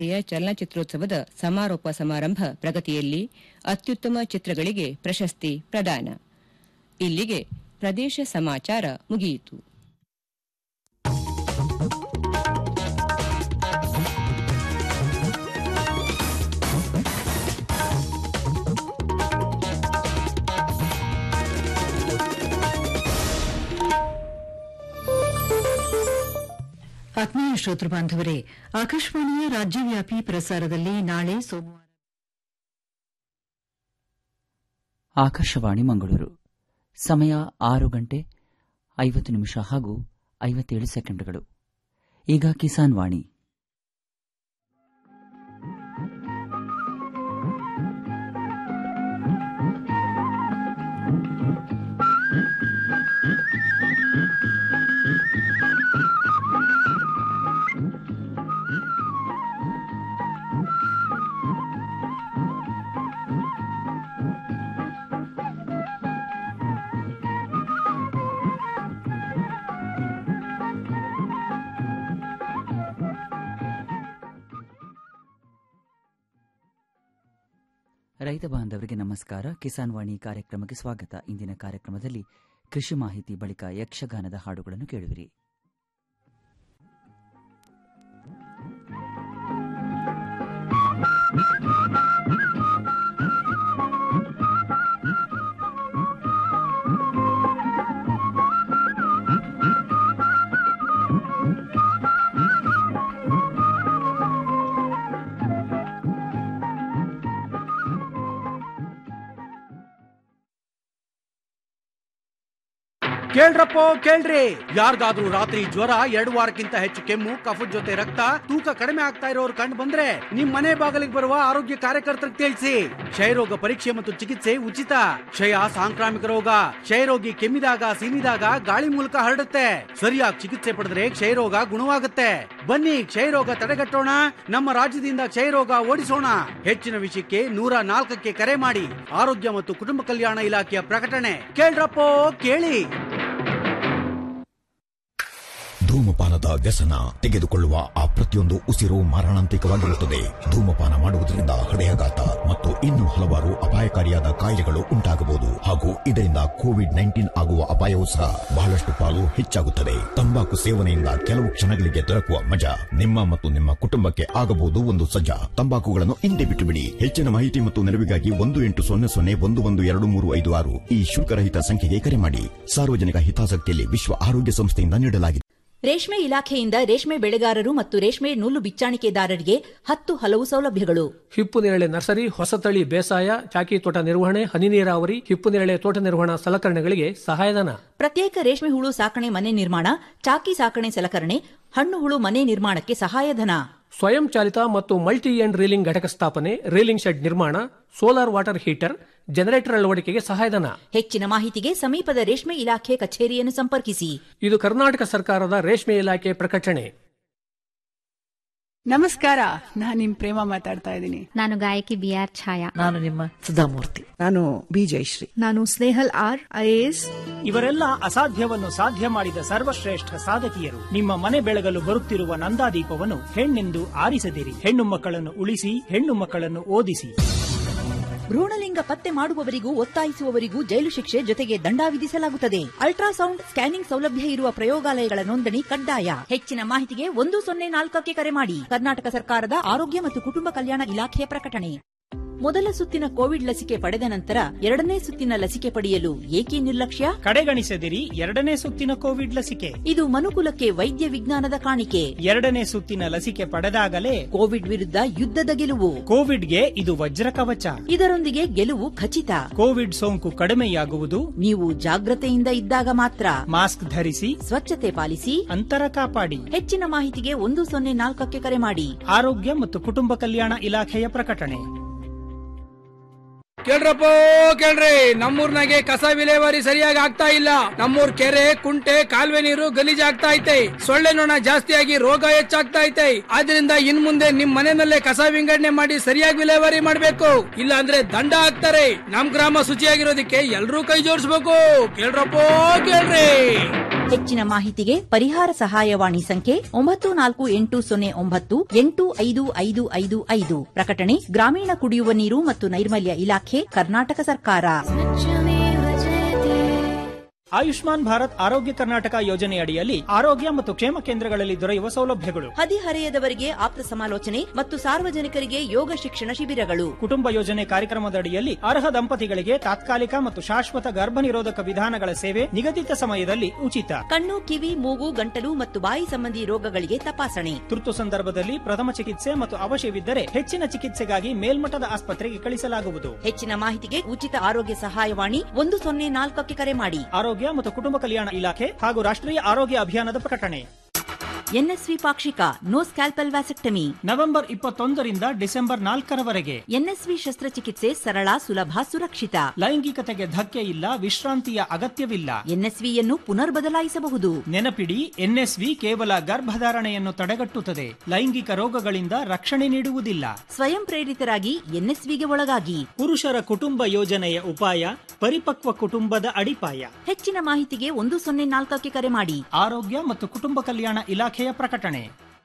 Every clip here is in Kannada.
ಯ ಚಲನಚಿತ್ರೋತ್ಸವದ ಸಮಾರೋಪ ಸಮಾರಂಭ ಪ್ರಗತಿಯಲ್ಲಿ ಅತ್ಯುತ್ತಮ ಚಿತ್ರಗಳಿಗೆ ಪ್ರಶಸ್ತಿ ಪ್ರದಾನ ಇಲ್ಲಿಗೆ ಪ್ರದೇಶ ಸಮಾಚಾರ ಮುಗಿಯಿತು ಆತ್ಮೀಯ ಶ್ರೋತೃ ಬಾಂಧವರೇ ಆಕಾಶವಾಣಿಯ ರಾಜ್ಯವ್ಯಾಪಿ ಪ್ರಸಾರದಲ್ಲಿ ನಾಳೆ ಸೋಮವಾರ ಆಕಾಶವಾಣಿ ಮಂಗಳೂರು ಸಮಯ ಆರು ಗಂಟೆ ಐವತ್ತು ನಿಮಿಷ ಹಾಗೂ ಐವತ್ತೇಳು ಸೆಕೆಂಡ್ಗಳು ಈಗ ಕಿಸಾನ್ ವಾಣಿ ರೈತ ಬಾಂಧವರಿಗೆ ನಮಸ್ಕಾರ ಕಿಸಾನ್ ವಾಣಿ ಕಾರ್ಯಕ್ರಮಕ್ಕೆ ಸ್ವಾಗತ ಇಂದಿನ ಕಾರ್ಯಕ್ರಮದಲ್ಲಿ ಕೃಷಿ ಮಾಹಿತಿ ಬಳಿಕ ಯಕ್ಷಗಾನದ ಹಾಡುಗಳನ್ನು ಕೇಳುವಿರಿ ಕೇಳ್ರಪ್ಪೋ ಕೇಳ್ರಿ ಯಾರಿಗಾದ್ರೂ ರಾತ್ರಿ ಜ್ವರ ಎರಡು ವಾರಕ್ಕಿಂತ ಹೆಚ್ಚು ಕೆಮ್ಮು ಕಫದ ಜೊತೆ ರಕ್ತ ತೂಕ ಕಡಿಮೆ ಆಗ್ತಾ ಇರೋರು ಕಂಡು ಬಂದ್ರೆ ನಿಮ್ ಮನೆ ಬಾಗಿಲಿಗೆ ಬರುವ ಆರೋಗ್ಯ ಕಾರ್ಯಕರ್ತರಿಗೆ ತಿಳಿಸಿ ಕ್ಷಯರೋಗ ಪರೀಕ್ಷೆ ಮತ್ತು ಚಿಕಿತ್ಸೆ ಉಚಿತ ಕ್ಷಯ ಸಾಂಕ್ರಾಮಿಕ ರೋಗ ಕ್ಷಯರೋಗಿ ಕೆಮ್ಮಿದಾಗ ಸೀನಿದಾಗ ಗಾಳಿ ಮೂಲಕ ಹರಡುತ್ತೆ ಸರಿಯಾಗಿ ಚಿಕಿತ್ಸೆ ಪಡೆದ್ರೆ ಕ್ಷಯರೋಗ ಗುಣವಾಗುತ್ತೆ ಬನ್ನಿ ಕ್ಷಯರೋಗ ತಡೆಗಟ್ಟೋಣ ನಮ್ಮ ರಾಜ್ಯದಿಂದ ಕ್ಷಯರೋಗ ಓಡಿಸೋಣ ಹೆಚ್ಚಿನ ವಿಷಯಕ್ಕೆ ನೂರ ನಾಲ್ಕಕ್ಕೆ ಕರೆ ಮಾಡಿ ಆರೋಗ್ಯ ಮತ್ತು ಕುಟುಂಬ ಕಲ್ಯಾಣ ಇಲಾಖೆಯ ಪ್ರಕಟಣೆ ಕೇಳ್ರಪ್ಪೋ ಕೇಳಿ ಧೂಮಪಾನದ ವ್ಯಸನ ತೆಗೆದುಕೊಳ್ಳುವ ಆ ಪ್ರತಿಯೊಂದು ಉಸಿರು ಮಾರಣಾಂತಿಕವಾಗಿರುತ್ತದೆ ಧೂಮಪಾನ ಮಾಡುವುದರಿಂದ ಹೃದಯಾಘಾತ ಮತ್ತು ಇನ್ನೂ ಹಲವಾರು ಅಪಾಯಕಾರಿಯಾದ ಕಾಯಿಲೆಗಳು ಉಂಟಾಗಬಹುದು ಹಾಗೂ ಇದರಿಂದ ಕೋವಿಡ್ ನೈನ್ಟೀನ್ ಆಗುವ ಅಪಾಯವೂ ಸಹ ಬಹಳಷ್ಟು ಪಾಲು ಹೆಚ್ಚಾಗುತ್ತದೆ ತಂಬಾಕು ಸೇವನೆಯಿಂದ ಕೆಲವು ಕ್ಷಣಗಳಿಗೆ ದೊರಕುವ ಮಜಾ ನಿಮ್ಮ ಮತ್ತು ನಿಮ್ಮ ಕುಟುಂಬಕ್ಕೆ ಆಗಬಹುದು ಒಂದು ಸಜ್ಜಾ ತಂಬಾಕುಗಳನ್ನು ಹಿಂದೆ ಬಿಟ್ಟು ಬಿಡಿ ಹೆಚ್ಚಿನ ಮಾಹಿತಿ ಮತ್ತು ನೆರವಿಗಾಗಿ ಒಂದು ಎಂಟು ಸೊನ್ನೆ ಸೊನ್ನೆ ಒಂದು ಒಂದು ಎರಡು ಮೂರು ಐದು ಆರು ಈ ಶುಲ್ಕರಹಿತ ಸಂಖ್ಯೆಗೆ ಕರೆ ಮಾಡಿ ಸಾರ್ವಜನಿಕ ಹಿತಾಸಕ್ತಿಯಲ್ಲಿ ವಿಶ್ವ ಆರೋಗ್ಯ ಸಂಸ್ಥೆಯಿಂದ ನೀಡಲಾಗಿದೆ ರೇಷ್ಮೆ ಇಲಾಖೆಯಿಂದ ರೇಷ್ಮೆ ಬೆಳೆಗಾರರು ಮತ್ತು ರೇಷ್ಮೆ ನೂಲು ಬಿಚ್ಚಾಣಿಕೆದಾರರಿಗೆ ಹತ್ತು ಹಲವು ಸೌಲಭ್ಯಗಳು ಹಿಪ್ಪುನೇರಳೆ ನರ್ಸರಿ ಹೊಸತಳಿ ಬೇಸಾಯ ಚಾಕಿ ತೋಟ ನಿರ್ವಹಣೆ ಹನಿ ನೀರಾವರಿ ಹಿಪ್ಪುನೇರಳೆ ತೋಟ ನಿರ್ವಹಣಾ ಸಲಕರಣೆಗಳಿಗೆ ಸಹಾಯಧನ ಪ್ರತ್ಯೇಕ ರೇಷ್ಮೆ ಹುಳು ಸಾಕಣೆ ಮನೆ ನಿರ್ಮಾಣ ಚಾಕಿ ಸಾಕಣೆ ಸಲಕರಣೆ ಹಣ್ಣು ಹುಳು ಮನೆ ನಿರ್ಮಾಣಕ್ಕೆ ಸಹಾಯಧನ ಸ್ವಯಂ ಚಾಲಿತ ಮತ್ತು ಮಲ್ಟಿ ಎಂಡ್ ರೀಲಿಂಗ್ ಘಟಕ ಸ್ಥಾಪನೆ ರೀಲಿಂಗ್ ಶೆಡ್ ನಿರ್ಮಾಣ ಸೋಲಾರ್ ವಾಟರ್ ಹೀಟರ್ ಜನರೇಟರ್ ಅಳವಡಿಕೆಗೆ ಸಹಾಯಧನ ಹೆಚ್ಚಿನ ಮಾಹಿತಿಗೆ ಸಮೀಪದ ರೇಷ್ಮೆ ಇಲಾಖೆ ಕಚೇರಿಯನ್ನು ಸಂಪರ್ಕಿಸಿ ಇದು ಕರ್ನಾಟಕ ಸರ್ಕಾರದ ರೇಷ್ಮೆ ಇಲಾಖೆ ಪ್ರಕಟಣೆ ನಮಸ್ಕಾರ ನಾನ್ ನಿಮ್ ಪ್ರೇಮ ಮಾತಾಡ್ತಾ ಇದ್ದೀನಿ ನಾನು ಗಾಯಕಿ ಬಿ ಆರ್ ಛಾಯಾ ನಾನು ನಿಮ್ಮ ಸುಧಾಮೂರ್ತಿ ನಾನು ಬಿ ಜಯಶ್ರೀ ನಾನು ಸ್ನೇಹಲ್ ಆರ್ ಐಎಎಸ್ ಇವರೆಲ್ಲ ಅಸಾಧ್ಯವನ್ನು ಸಾಧ್ಯ ಮಾಡಿದ ಸರ್ವಶ್ರೇಷ್ಠ ಸಾಧಕಿಯರು ನಿಮ್ಮ ಮನೆ ಬೆಳಗಲು ಬರುತ್ತಿರುವ ನಂದಾದೀಪವನ್ನು ಹೆಣ್ಣೆಂದು ಆರಿಸದಿರಿ ಹೆಣ್ಣು ಮಕ್ಕಳನ್ನು ಉಳಿಸಿ ಹೆಣ್ಣು ಮಕ್ಕಳನ್ನು ಓದಿಸಿ ಭ್ರೂಣಲಿಂಗ ಪತ್ತೆ ಮಾಡುವವರಿಗೂ ಒತ್ತಾಯಿಸುವವರಿಗೂ ಜೈಲು ಶಿಕ್ಷೆ ಜೊತೆಗೆ ದಂಡ ವಿಧಿಸಲಾಗುತ್ತದೆ ಅಲ್ಟ್ರಾಸೌಂಡ್ ಸ್ಕ್ಯಾನಿಂಗ್ ಸೌಲಭ್ಯ ಇರುವ ಪ್ರಯೋಗಾಲಯಗಳ ನೋಂದಣಿ ಕಡ್ಡಾಯ ಹೆಚ್ಚಿನ ಮಾಹಿತಿಗೆ ಒಂದು ಸೊನ್ನೆ ನಾಲ್ಕಕ್ಕೆ ಕರೆ ಮಾಡಿ ಕರ್ನಾಟಕ ಸರ್ಕಾರದ ಆರೋಗ್ಯ ಮತ್ತು ಕುಟುಂಬ ಕಲ್ಯಾಣ ಇಲಾಖೆಯ ಪ್ರಕಟಣೆ ಮೊದಲ ಸುತ್ತಿನ ಕೋವಿಡ್ ಲಸಿಕೆ ಪಡೆದ ನಂತರ ಎರಡನೇ ಸುತ್ತಿನ ಲಸಿಕೆ ಪಡೆಯಲು ಏಕೆ ನಿರ್ಲಕ್ಷ್ಯ ಕಡೆಗಣಿಸದಿರಿ ಎರಡನೇ ಸುತ್ತಿನ ಕೋವಿಡ್ ಲಸಿಕೆ ಇದು ಮನುಕುಲಕ್ಕೆ ವೈದ್ಯ ವಿಜ್ಞಾನದ ಕಾಣಿಕೆ ಎರಡನೇ ಸುತ್ತಿನ ಲಸಿಕೆ ಪಡೆದಾಗಲೇ ಕೋವಿಡ್ ವಿರುದ್ಧ ಯುದ್ಧದ ಗೆಲುವು ಕೋವಿಡ್ಗೆ ಇದು ವಜ್ರ ಕವಚ ಇದರೊಂದಿಗೆ ಗೆಲುವು ಖಚಿತ ಕೋವಿಡ್ ಸೋಂಕು ಕಡಿಮೆಯಾಗುವುದು ನೀವು ಜಾಗ್ರತೆಯಿಂದ ಇದ್ದಾಗ ಮಾತ್ರ ಮಾಸ್ಕ್ ಧರಿಸಿ ಸ್ವಚ್ಛತೆ ಪಾಲಿಸಿ ಅಂತರ ಕಾಪಾಡಿ ಹೆಚ್ಚಿನ ಮಾಹಿತಿಗೆ ಒಂದು ಸೊನ್ನೆ ನಾಲ್ಕಕ್ಕೆ ಕರೆ ಮಾಡಿ ಆರೋಗ್ಯ ಮತ್ತು ಕುಟುಂಬ ಕಲ್ಯಾಣ ಇಲಾಖೆಯ ಪ್ರಕಟಣೆ ಕೇಳ್ರಪ್ಪ ಕೇಳ್ರಿ ನಮ್ಮೂರ್ನಾಗೆ ಕಸ ವಿಲೇವಾರಿ ಸರಿಯಾಗಿ ಆಗ್ತಾ ಇಲ್ಲ ನಮ್ಮೂರ್ ಕೆರೆ ಕುಂಟೆ ಕಾಲುವೆ ನೀರು ಗಲೀಜಾಗ್ತಾ ಐತೆ ಸೊಳ್ಳೆ ನೊಣ ಜಾಸ್ತಿಯಾಗಿ ರೋಗ ಹೆಚ್ಚಾಗ್ತಾ ಐತೆ ಆದ್ರಿಂದ ಇನ್ ಮುಂದೆ ನಿಮ್ ಮನೆ ಮೇಲೆ ಕಸ ವಿಂಗಡಣೆ ಮಾಡಿ ಸರಿಯಾಗಿ ವಿಲೇವಾರಿ ಮಾಡ್ಬೇಕು ಇಲ್ಲ ಅಂದ್ರೆ ದಂಡ ಹಾಕ್ತಾರೆ ನಮ್ ಗ್ರಾಮ ಶುಚಿಯಾಗಿರೋದಕ್ಕೆ ಎಲ್ರೂ ಕೈ ಜೋಡಿಸ್ಬೇಕು ಕೇಳ್ರಪ್ಪ ಕೇಳ್ರಿ ಹೆಚ್ಚಿನ ಮಾಹಿತಿಗೆ ಪರಿಹಾರ ಸಹಾಯವಾಣಿ ಸಂಖ್ಯೆ ಒಂಬತ್ತು ನಾಲ್ಕು ಎಂಟು ಸೊನ್ನೆ ಒಂಬತ್ತು ಎಂಟು ಐದು ಐದು ಐದು ಐದು ಪ್ರಕಟಣೆ ಗ್ರಾಮೀಣ ಕುಡಿಯುವ ನೀರು ಮತ್ತು ನೈರ್ಮಲ್ಯ ಇಲಾಖೆ ಕರ್ನಾಟಕ ಸರ್ಕಾರ ಆಯುಷ್ಮಾನ್ ಭಾರತ್ ಆರೋಗ್ಯ ಕರ್ನಾಟಕ ಯೋಜನೆಯಡಿಯಲ್ಲಿ ಆರೋಗ್ಯ ಮತ್ತು ಕ್ಷೇಮ ಕೇಂದ್ರಗಳಲ್ಲಿ ದೊರೆಯುವ ಸೌಲಭ್ಯಗಳು ಹದಿಹರೆಯದವರಿಗೆ ಆಪ್ತ ಸಮಾಲೋಚನೆ ಮತ್ತು ಸಾರ್ವಜನಿಕರಿಗೆ ಯೋಗ ಶಿಕ್ಷಣ ಶಿಬಿರಗಳು ಕುಟುಂಬ ಯೋಜನೆ ಕಾರ್ಯಕ್ರಮದಡಿಯಲ್ಲಿ ಅರ್ಹ ದಂಪತಿಗಳಿಗೆ ತಾತ್ಕಾಲಿಕ ಮತ್ತು ಶಾಶ್ವತ ಗರ್ಭನಿರೋಧಕ ವಿಧಾನಗಳ ಸೇವೆ ನಿಗದಿತ ಸಮಯದಲ್ಲಿ ಉಚಿತ ಕಣ್ಣು ಕಿವಿ ಮೂಗು ಗಂಟಲು ಮತ್ತು ಬಾಯಿ ಸಂಬಂಧಿ ರೋಗಗಳಿಗೆ ತಪಾಸಣೆ ತುರ್ತು ಸಂದರ್ಭದಲ್ಲಿ ಪ್ರಥಮ ಚಿಕಿತ್ಸೆ ಮತ್ತು ಅವಶ್ಯವಿದ್ದರೆ ಹೆಚ್ಚಿನ ಚಿಕಿತ್ಸೆಗಾಗಿ ಮೇಲ್ಮಟ್ಟದ ಆಸ್ಪತ್ರೆಗೆ ಕಳಿಸಲಾಗುವುದು ಹೆಚ್ಚಿನ ಮಾಹಿತಿಗೆ ಉಚಿತ ಆರೋಗ್ಯ ಸಹಾಯವಾಣಿ ಒಂದು ಸೊನ್ನೆ ನಾಲ್ಕಕ್ಕೆ ಕರೆ ಮಾಡಿ ಆರೋಗ್ಯ ಮತ್ತು ಕುಟುಂಬ ಕಲ್ಯಾಣ ಇಲಾಖೆ ಹಾಗೂ ರಾಷ್ಟ್ರೀಯ ಆರೋಗ್ಯ ಅಭಿಯಾನದ ಪ್ರಕಟಣೆ ಎನ್ಎಸ್ವಿ ಪಾಕ್ಷಿಕ ನೋ ಸ್ಕ್ಯಾಲ್ಪಲ್ ವ್ಯಾಸೆಕ್ಟಮಿ ನವೆಂಬರ್ ಇಪ್ಪತ್ತೊಂದರಿಂದ ಡಿಸೆಂಬರ್ ನಾಲ್ಕರವರೆಗೆ ಎನ್ಎಸ್ವಿ ಶಸ್ತ್ರಚಿಕಿತ್ಸೆ ಸರಳ ಸುಲಭ ಸುರಕ್ಷಿತ ಲೈಂಗಿಕತೆಗೆ ಧಕ್ಕೆ ಇಲ್ಲ ವಿಶ್ರಾಂತಿಯ ಅಗತ್ಯವಿಲ್ಲ ಎನ್ಎಸ್ವಿಯನ್ನು ಪುನರ್ ಬದಲಾಯಿಸಬಹುದು ನೆನಪಿಡಿ ಎನ್ಎಸ್ವಿ ಕೇವಲ ಗರ್ಭಧಾರಣೆಯನ್ನು ತಡೆಗಟ್ಟುತ್ತದೆ ಲೈಂಗಿಕ ರೋಗಗಳಿಂದ ರಕ್ಷಣೆ ನೀಡುವುದಿಲ್ಲ ಸ್ವಯಂ ಪ್ರೇರಿತರಾಗಿ ಎನ್ಎಸ್ವಿಗೆ ಒಳಗಾಗಿ ಪುರುಷರ ಕುಟುಂಬ ಯೋಜನೆಯ ಉಪಾಯ ಪರಿಪಕ್ವ ಕುಟುಂಬದ ಅಡಿಪಾಯ ಹೆಚ್ಚಿನ ಮಾಹಿತಿಗೆ ಒಂದು ಸೊನ್ನೆ ನಾಲ್ಕಕ್ಕೆ ಕರೆ ಮಾಡಿ ಆರೋಗ್ಯ ಮತ್ತು ಕುಟುಂಬ ಕಲ್ಯಾಣ ಇಲಾಖೆಯ ಪ್ರಕಟಣೆ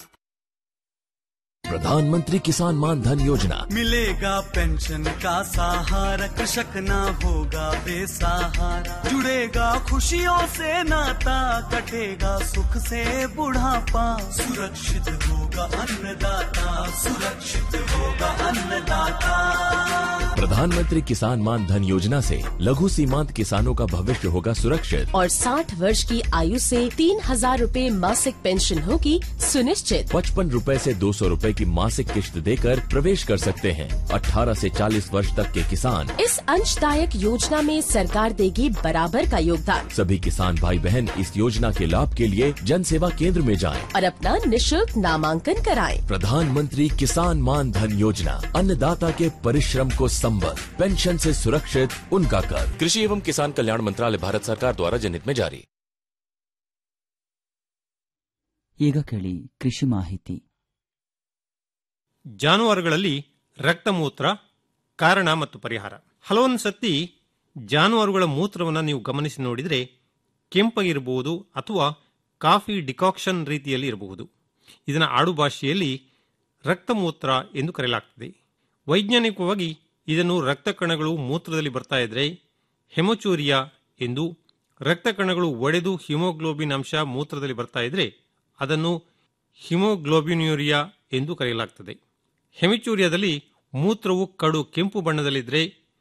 प्रधानमंत्री किसान मान धन योजना मिलेगा पेंशन का सहारा कृषक ना होगा बेसहारा जुड़ेगा खुशियों से नाता कटेगा सुख से बुढ़ापा सुरक्षित होगा अन्नदाता सुरक्षित होगा अन्नदाता प्रधानमंत्री किसान मान धन योजना से लघु सीमांत किसानों का भविष्य होगा सुरक्षित और 60 वर्ष की आयु से तीन हजार रूपए मासिक पेंशन होगी सुनिश्चित पचपन रूपए से दो सौ रूपए की मासिक किश्त देकर प्रवेश कर सकते हैं 18 से 40 वर्ष तक के किसान इस अंशदायक योजना में सरकार देगी बराबर का योगदान सभी किसान भाई बहन इस योजना के लाभ के लिए जन सेवा केंद्र में जाएं। और अपना निशुल्क नामांकन कराएं। प्रधानमंत्री किसान मान धन योजना अन्नदाता के परिश्रम को संबल पेंशन से सुरक्षित उनका कर कृषि एवं किसान कल्याण मंत्रालय भारत सरकार द्वारा जनहित में जारी ಈಗ ಕೇಳಿ ಕೃಷಿ ಮಾಹಿತಿ ಜಾನುವಾರುಗಳಲ್ಲಿ ರಕ್ತಮೂತ್ರ ಕಾರಣ ಮತ್ತು ಪರಿಹಾರ ಹಲವೊಂದು ಸತಿ ಜಾನುವಾರುಗಳ ಮೂತ್ರವನ್ನು ನೀವು ಗಮನಿಸಿ ನೋಡಿದರೆ ಕೆಂಪಗಿರಬಹುದು ಅಥವಾ ಕಾಫಿ ಡಿಕಾಕ್ಷನ್ ರೀತಿಯಲ್ಲಿ ಇರಬಹುದು ಇದನ್ನು ಆಡು ಭಾಷೆಯಲ್ಲಿ ರಕ್ತಮೂತ್ರ ಎಂದು ಕರೆಯಲಾಗ್ತದೆ ವೈಜ್ಞಾನಿಕವಾಗಿ ಇದನ್ನು ರಕ್ತ ಕಣಗಳು ಮೂತ್ರದಲ್ಲಿ ಬರ್ತಾ ಇದ್ರೆ ಹೆಮಚೂರಿಯಾ ಎಂದು ರಕ್ತ ಕಣಗಳು ಒಡೆದು ಹಿಮೋಗ್ಲೋಬಿನ್ ಅಂಶ ಮೂತ್ರದಲ್ಲಿ ಬರ್ತಾ ಇದ್ರೆ ಅದನ್ನು ಹಿಮೋಗ್ಲೋಬಿನ್ಯೂರಿಯಾ ಎಂದು ಕರೆಯಲಾಗ್ತದೆ ಹೆಮಿಚೂರಿಯಾದಲ್ಲಿ ಮೂತ್ರವು ಕಡು ಕೆಂಪು ಬಣ್ಣದಲ್ಲಿದ್ದರೆ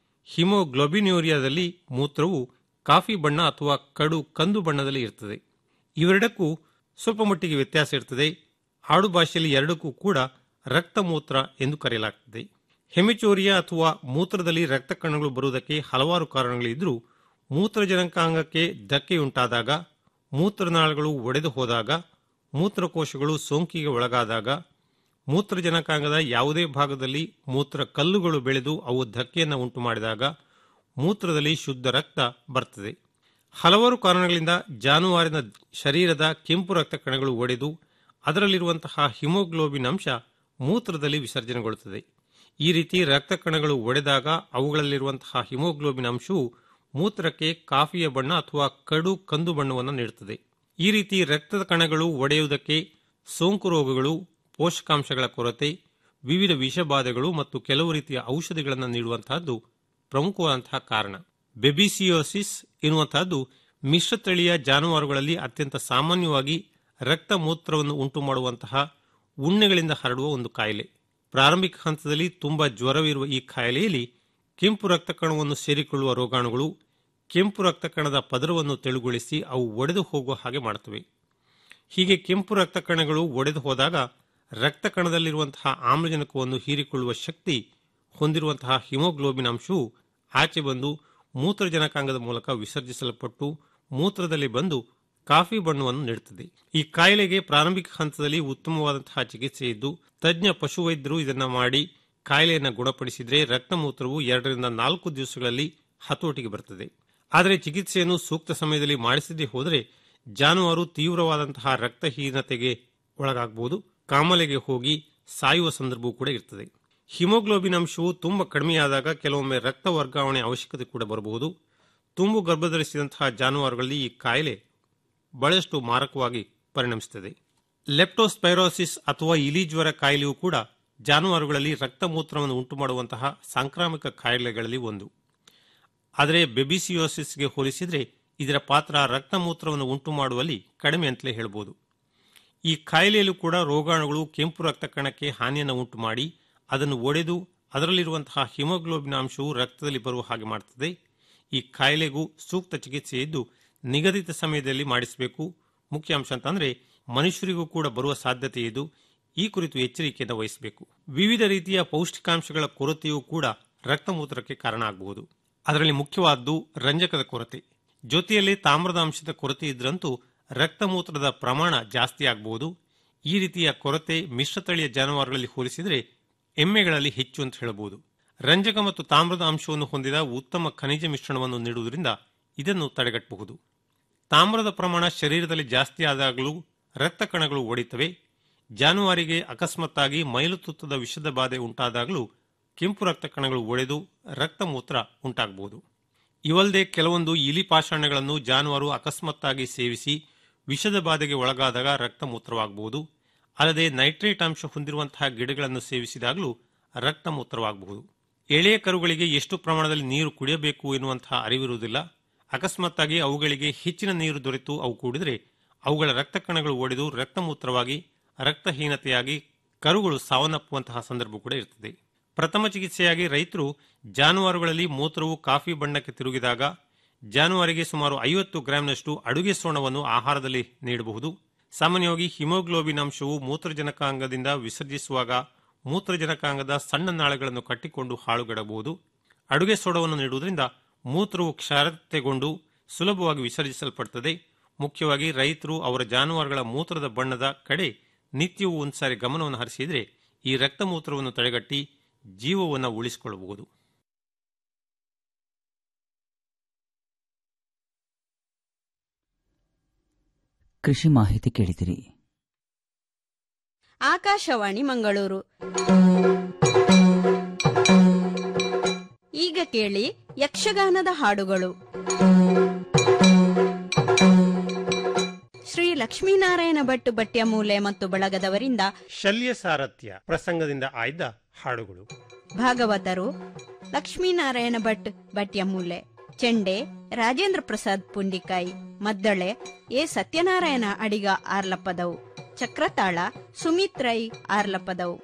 ಹಿಮೋಗ್ಲೋಬಿನ್ಯೂರಿಯಾದಲ್ಲಿ ಮೂತ್ರವು ಕಾಫಿ ಬಣ್ಣ ಅಥವಾ ಕಡು ಕಂದು ಬಣ್ಣದಲ್ಲಿ ಇರ್ತದೆ ಇವೆರಡಕ್ಕೂ ಸ್ವಲ್ಪ ಮಟ್ಟಿಗೆ ವ್ಯತ್ಯಾಸ ಇರ್ತದೆ ಆಡು ಭಾಷೆಯಲ್ಲಿ ಎರಡಕ್ಕೂ ಕೂಡ ರಕ್ತಮೂತ್ರ ಎಂದು ಕರೆಯಲಾಗ್ತದೆ ಹೆಮಿಚೋರಿಯಾ ಅಥವಾ ಮೂತ್ರದಲ್ಲಿ ರಕ್ತ ಕಣಗಳು ಬರುವುದಕ್ಕೆ ಹಲವಾರು ಕಾರಣಗಳಿದ್ದರೂ ಮೂತ್ರಜನಕಾಂಗಕ್ಕೆ ಧಕ್ಕೆಯುಂಟಾದಾಗ ಮೂತ್ರನಾಳಗಳು ಒಡೆದು ಹೋದಾಗ ಮೂತ್ರಕೋಶಗಳು ಸೋಂಕಿಗೆ ಒಳಗಾದಾಗ ಮೂತ್ರಜನಕಾಂಗದ ಯಾವುದೇ ಭಾಗದಲ್ಲಿ ಮೂತ್ರ ಕಲ್ಲುಗಳು ಬೆಳೆದು ಅವು ಧಕ್ಕೆಯನ್ನು ಉಂಟು ಮಾಡಿದಾಗ ಮೂತ್ರದಲ್ಲಿ ಶುದ್ಧ ರಕ್ತ ಬರ್ತದೆ ಹಲವಾರು ಕಾರಣಗಳಿಂದ ಜಾನುವಾರಿನ ಶರೀರದ ಕೆಂಪು ರಕ್ತ ಕಣಗಳು ಒಡೆದು ಅದರಲ್ಲಿರುವಂತಹ ಹಿಮೋಗ್ಲೋಬಿನ್ ಅಂಶ ಮೂತ್ರದಲ್ಲಿ ವಿಸರ್ಜನೆಗೊಳ್ಳುತ್ತದೆ ಈ ರೀತಿ ರಕ್ತ ಕಣಗಳು ಒಡೆದಾಗ ಅವುಗಳಲ್ಲಿರುವಂತಹ ಹಿಮೋಗ್ಲೋಬಿನ್ ಅಂಶವು ಮೂತ್ರಕ್ಕೆ ಕಾಫಿಯ ಬಣ್ಣ ಅಥವಾ ಕಡು ಕಂದು ಬಣ್ಣವನ್ನು ನೀಡುತ್ತದೆ ಈ ರೀತಿ ರಕ್ತದ ಕಣಗಳು ಒಡೆಯುವುದಕ್ಕೆ ಸೋಂಕು ರೋಗಗಳು ಪೋಷಕಾಂಶಗಳ ಕೊರತೆ ವಿವಿಧ ವಿಷಬಾಧೆಗಳು ಮತ್ತು ಕೆಲವು ರೀತಿಯ ಔಷಧಿಗಳನ್ನು ನೀಡುವಂತಹದ್ದು ಪ್ರಮುಖವಾದಂತಹ ಕಾರಣ ಬೆಬಿಸಿಯೋಸಿಸ್ ಎನ್ನುವಂತಹದ್ದು ಮಿಶ್ರತಳಿಯ ಜಾನುವಾರುಗಳಲ್ಲಿ ಅತ್ಯಂತ ಸಾಮಾನ್ಯವಾಗಿ ರಕ್ತ ಮೂತ್ರವನ್ನು ಉಂಟು ಮಾಡುವಂತಹ ಉಣ್ಣೆಗಳಿಂದ ಹರಡುವ ಒಂದು ಕಾಯಿಲೆ ಪ್ರಾರಂಭಿಕ ಹಂತದಲ್ಲಿ ತುಂಬಾ ಜ್ವರವಿರುವ ಈ ಕಾಯಿಲೆಯಲ್ಲಿ ಕೆಂಪು ರಕ್ತ ಕಣವನ್ನು ಸೇರಿಕೊಳ್ಳುವ ರೋಗಾಣುಗಳು ಕೆಂಪು ರಕ್ತ ಕಣದ ಪದರವನ್ನು ತೆಳುಗೊಳಿಸಿ ಅವು ಒಡೆದು ಹೋಗುವ ಹಾಗೆ ಮಾಡುತ್ತವೆ ಹೀಗೆ ಕೆಂಪು ರಕ್ತ ಕಣಗಳು ಒಡೆದು ಹೋದಾಗ ರಕ್ತ ಕಣದಲ್ಲಿರುವಂತಹ ಆಮ್ಲಜನಕವನ್ನು ಹೀರಿಕೊಳ್ಳುವ ಶಕ್ತಿ ಹೊಂದಿರುವಂತಹ ಹಿಮೋಗ್ಲೋಬಿನ್ ಅಂಶವು ಆಚೆ ಬಂದು ಮೂತ್ರಜನಕಾಂಗದ ಮೂಲಕ ವಿಸರ್ಜಿಸಲ್ಪಟ್ಟು ಮೂತ್ರದಲ್ಲಿ ಬಂದು ಕಾಫಿ ಬಣ್ಣವನ್ನು ನೀಡುತ್ತದೆ ಈ ಕಾಯಿಲೆಗೆ ಪ್ರಾರಂಭಿಕ ಹಂತದಲ್ಲಿ ಉತ್ತಮವಾದಂತಹ ಚಿಕಿತ್ಸೆ ಇದ್ದು ತಜ್ಞ ಪಶುವೈದ್ಯರು ಇದನ್ನ ಮಾಡಿ ಕಾಯಿಲೆಯನ್ನು ಗುಣಪಡಿಸಿದರೆ ರಕ್ತಮೂತ್ರವು ಎರಡರಿಂದ ನಾಲ್ಕು ದಿವಸಗಳಲ್ಲಿ ಹತೋಟಿಗೆ ಬರುತ್ತದೆ ಆದರೆ ಚಿಕಿತ್ಸೆಯನ್ನು ಸೂಕ್ತ ಸಮಯದಲ್ಲಿ ಮಾಡಿಸದೇ ಹೋದರೆ ಜಾನುವಾರು ತೀವ್ರವಾದಂತಹ ರಕ್ತಹೀನತೆಗೆ ಒಳಗಾಗಬಹುದು ಕಾಮಲೆಗೆ ಹೋಗಿ ಸಾಯುವ ಸಂದರ್ಭವೂ ಕೂಡ ಇರ್ತದೆ ಹಿಮೋಗ್ಲೋಬಿನ್ ಅಂಶವು ತುಂಬ ಕಡಿಮೆಯಾದಾಗ ಕೆಲವೊಮ್ಮೆ ರಕ್ತ ವರ್ಗಾವಣೆ ಅವಶ್ಯಕತೆ ಕೂಡ ಬರಬಹುದು ತುಂಬು ಗರ್ಭಧರಿಸಿದಂತಹ ಜಾನುವಾರುಗಳಲ್ಲಿ ಈ ಕಾಯಿಲೆ ಬಹಳಷ್ಟು ಮಾರಕವಾಗಿ ಪರಿಣಮಿಸುತ್ತದೆ ಲೆಪ್ಟೋಸ್ಪೈರೋಸಿಸ್ ಅಥವಾ ಇಲಿ ಜ್ವರ ಕಾಯಿಲೆಯೂ ಕೂಡ ಜಾನುವಾರುಗಳಲ್ಲಿ ರಕ್ತಮೂತ್ರವನ್ನು ಉಂಟುಮಾಡುವಂತಹ ಸಾಂಕ್ರಾಮಿಕ ಕಾಯಿಲೆಗಳಲ್ಲಿ ಒಂದು ಆದರೆ ಬೆಬಿಸಿಯೋಸಿಸ್ಗೆ ಹೋಲಿಸಿದರೆ ಇದರ ಪಾತ್ರ ರಕ್ತಮೂತ್ರವನ್ನು ಉಂಟು ಮಾಡುವಲ್ಲಿ ಕಡಿಮೆ ಅಂತಲೇ ಹೇಳ್ಬೋದು ಈ ಕಾಯಿಲೆಯಲ್ಲೂ ಕೂಡ ರೋಗಾಣುಗಳು ಕೆಂಪು ರಕ್ತ ಕಣಕ್ಕೆ ಹಾನಿಯನ್ನು ಉಂಟು ಮಾಡಿ ಅದನ್ನು ಒಡೆದು ಅದರಲ್ಲಿರುವಂತಹ ಹಿಮೋಗ್ಲೋಬಿನ್ ಅಂಶವು ರಕ್ತದಲ್ಲಿ ಬರುವ ಹಾಗೆ ಮಾಡುತ್ತದೆ ಈ ಕಾಯಿಲೆಗೂ ಸೂಕ್ತ ಚಿಕಿತ್ಸೆ ಇದ್ದು ನಿಗದಿತ ಸಮಯದಲ್ಲಿ ಮಾಡಿಸಬೇಕು ಮುಖ್ಯ ಅಂಶ ಅಂತಂದ್ರೆ ಮನುಷ್ಯರಿಗೂ ಕೂಡ ಬರುವ ಸಾಧ್ಯತೆ ಇದ್ದು ಈ ಕುರಿತು ಎಚ್ಚರಿಕೆಯನ್ನು ವಹಿಸಬೇಕು ವಿವಿಧ ರೀತಿಯ ಪೌಷ್ಟಿಕಾಂಶಗಳ ಕೊರತೆಯೂ ಕೂಡ ರಕ್ತಮೂತ್ರಕ್ಕೆ ಕಾರಣ ಆಗಬಹುದು ಅದರಲ್ಲಿ ಮುಖ್ಯವಾದ್ದು ರಂಜಕದ ಕೊರತೆ ಜೊತೆಯಲ್ಲಿ ತಾಮ್ರದ ಅಂಶದ ಕೊರತೆ ಇದ್ರಂತೂ ರಕ್ತಮೂತ್ರದ ಪ್ರಮಾಣ ಜಾಸ್ತಿ ಆಗಬಹುದು ಈ ರೀತಿಯ ಕೊರತೆ ಮಿಶ್ರತಳಿಯ ಜಾನುವಾರುಗಳಲ್ಲಿ ಹೋಲಿಸಿದರೆ ಎಮ್ಮೆಗಳಲ್ಲಿ ಹೆಚ್ಚು ಅಂತ ಹೇಳಬಹುದು ರಂಜಕ ಮತ್ತು ತಾಮ್ರದ ಅಂಶವನ್ನು ಹೊಂದಿದ ಉತ್ತಮ ಖನಿಜ ಮಿಶ್ರಣವನ್ನು ನೀಡುವುದರಿಂದ ಇದನ್ನು ತಡೆಗಟ್ಟಬಹುದು ತಾಮ್ರದ ಪ್ರಮಾಣ ಶರೀರದಲ್ಲಿ ಜಾಸ್ತಿ ಆದಾಗಲೂ ರಕ್ತ ಕಣಗಳು ಒಡಿತವೆ ಜಾನುವಾರಿಗೆ ಅಕಸ್ಮಾತ್ತಾಗಿ ಮೈಲುತುತ್ತದ ವಿಷದ ಬಾಧೆ ಉಂಟಾದಾಗಲೂ ಕೆಂಪು ರಕ್ತ ಕಣಗಳು ಒಡೆದು ರಕ್ತಮೂತ್ರ ಉಂಟಾಗಬಹುದು ಇವಲ್ಲದೆ ಕೆಲವೊಂದು ಇಲಿ ಪಾಷಾಣಗಳನ್ನು ಜಾನುವಾರು ಅಕಸ್ಮಾತ್ತಾಗಿ ಸೇವಿಸಿ ವಿಷದ ಬಾಧೆಗೆ ಒಳಗಾದಾಗ ರಕ್ತಮೂತ್ರವಾಗಬಹುದು ಅಲ್ಲದೆ ನೈಟ್ರೇಟ್ ಅಂಶ ಹೊಂದಿರುವಂತಹ ಗಿಡಗಳನ್ನು ಸೇವಿಸಿದಾಗಲೂ ರಕ್ತಮೂತ್ರವಾಗಬಹುದು ಎಳೆಯ ಕರುಗಳಿಗೆ ಎಷ್ಟು ಪ್ರಮಾಣದಲ್ಲಿ ನೀರು ಕುಡಿಯಬೇಕು ಎನ್ನುವಂತಹ ಅರಿವಿರುವುದಿಲ್ಲ ಅಕಸ್ಮಾತ್ತಾಗಿ ಅವುಗಳಿಗೆ ಹೆಚ್ಚಿನ ನೀರು ದೊರೆತು ಅವು ಕೂಡಿದರೆ ಅವುಗಳ ರಕ್ತ ಕಣಗಳು ಒಡೆದು ರಕ್ತಮೂತ್ರವಾಗಿ ರಕ್ತಹೀನತೆಯಾಗಿ ಕರುಗಳು ಸಾವನ್ನಪ್ಪುವಂತಹ ಸಂದರ್ಭ ಕೂಡ ಇರುತ್ತದೆ ಪ್ರಥಮ ಚಿಕಿತ್ಸೆಯಾಗಿ ರೈತರು ಜಾನುವಾರುಗಳಲ್ಲಿ ಮೂತ್ರವು ಕಾಫಿ ಬಣ್ಣಕ್ಕೆ ತಿರುಗಿದಾಗ ಜಾನುವಾರಿಗೆ ಸುಮಾರು ಐವತ್ತು ಗ್ರಾಂನಷ್ಟು ಅಡುಗೆ ಸೋಣವನ್ನು ಆಹಾರದಲ್ಲಿ ನೀಡಬಹುದು ಸಾಮಾನ್ಯವಾಗಿ ಹಿಮೋಗ್ಲೋಬಿನ್ ಅಂಶವು ಮೂತ್ರಜನಕಾಂಗದಿಂದ ವಿಸರ್ಜಿಸುವಾಗ ಮೂತ್ರಜನಕಾಂಗದ ಸಣ್ಣ ನಾಳಗಳನ್ನು ಕಟ್ಟಿಕೊಂಡು ಹಾಳುಗಡಬಹುದು ಅಡುಗೆ ಸೋಡವನ್ನು ನೀಡುವುದರಿಂದ ಮೂತ್ರವು ಕ್ಷಾರತೆಗೊಂಡು ಸುಲಭವಾಗಿ ವಿಸರ್ಜಿಸಲ್ಪಡುತ್ತದೆ ಮುಖ್ಯವಾಗಿ ರೈತರು ಅವರ ಜಾನುವಾರುಗಳ ಮೂತ್ರದ ಬಣ್ಣದ ಕಡೆ ನಿತ್ಯವೂ ಒಂದ್ಸಾರಿ ಗಮನವನ್ನು ಹರಿಸಿದರೆ ಈ ರಕ್ತಮೂತ್ರವನ್ನು ತಡೆಗಟ್ಟಿ ಜೀವವನ್ನು ಉಳಿಸಿಕೊಳ್ಳಬಹುದು ಕೃಷಿ ಮಾಹಿತಿ ಕೇಳಿದಿರಿ ಆಕಾಶವಾಣಿ ಮಂಗಳೂರು ಈಗ ಕೇಳಿ ಯಕ್ಷಗಾನದ ಹಾಡುಗಳು ಶ್ರೀ ಲಕ್ಷ್ಮೀನಾರಾಯಣ ಭಟ್ ಬಟ್ಯ ಮೂಲೆ ಮತ್ತು ಬಳಗದವರಿಂದ ಶಲ್ಯ ಸಾರಥ್ಯ ಪ್ರಸಂಗದಿಂದ ಆಯ್ದ ಹಾಡುಗಳು ಭಾಗವತರು ಲಕ್ಷ್ಮೀನಾರಾಯಣ ಭಟ್ ಬಟ್ಯ ಮೂಲೆ ಚೆಂಡೆ ರಾಜೇಂದ್ರ ಪ್ರಸಾದ್ ಪುಂಡಿಕಾಯಿ ಮದ್ದಳೆ ಎ ಸತ್ಯನಾರಾಯಣ ಅಡಿಗ ಆರ್ಲಪ್ಪದವು ಚಕ್ರತಾಳ ಸುಮಿತ್ರೈ ಆರ್ಲಪ್ಪದವು